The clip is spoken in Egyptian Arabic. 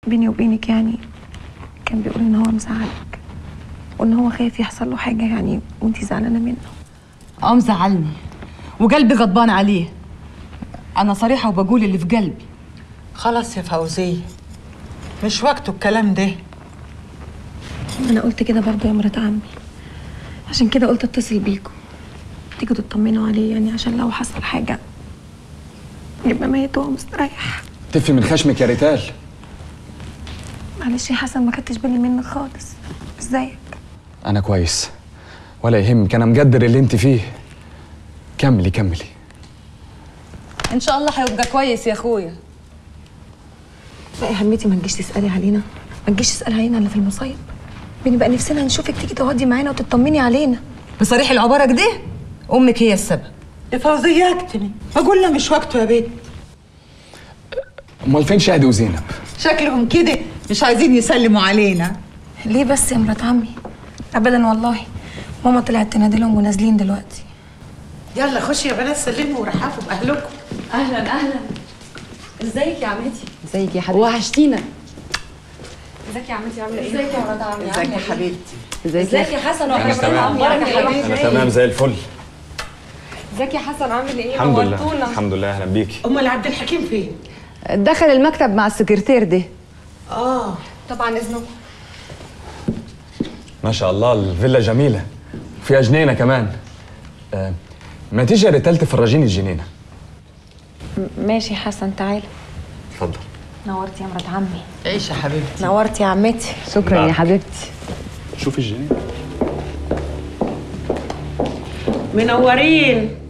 بيني وبينك يعني كان بيقول ان هو مزعلك وان هو خايف يحصل له حاجه يعني وانتي زعلانه منه اه مزعلني وقلبي غضبان عليه انا صريحه وبقول اللي في قلبي خلاص يا فوزية مش وقته الكلام ده انا قلت كده برضه يا مرات عمي عشان كده قلت اتصل بيكم تيجوا تطمنوا عليه يعني عشان لو حصل حاجه يبقى ميت وهو مستريح تفي من خشمك يا ريتال معلش يا حسن ما خدتش بالي منك خالص ازيك انا كويس ولا يهمك انا مقدر اللي انت فيه كملي كملي ان شاء الله هيبقى كويس يا اخويا بقى يا همتي ما تجيش تسالي علينا ما تجيش تسالي علينا الا في المصايب بنبقى نفسنا نشوفك تيجي تقعدي معانا وتطمني علينا بصريح العباره كده امك هي السبب يا فوزية اكتمي بقول له مش وقته يا بنت امال فين شهد وزينب شكلهم كده مش عايزين يسلموا علينا ليه بس يا مرات عمي ابدا والله ماما طلعت تنادي لهم ونازلين دلوقتي يلا خشي يا بنات سلموا ورحبوا باهلكم اهلا اهلا ازيك يا عمتي ازيك يا حبيبتي وحشتينا ازيك يا عمتي عامله ايه ازيك يا مرات عمي ازيك يا حبيبتي ازيك يا حسن أنا تمام. انا تمام زي الفل ازيك يا حسن عامل ايه الحمد لله الحمد لله اهلا بيكي امال عبد الحكيم فين دخل المكتب مع السكرتير ده اه طبعا اذنكم ما شاء الله الفيلا جميله فيها جنينه كمان آه ما تيجي يا ريتال تفرجيني الجنينه ماشي يا حسن تعالى اتفضل نورتي يا مرات عمي عيش يا حبيبتي نورتي يا عمتي شكرا نعم. يا حبيبتي شوفي الجنينه منورين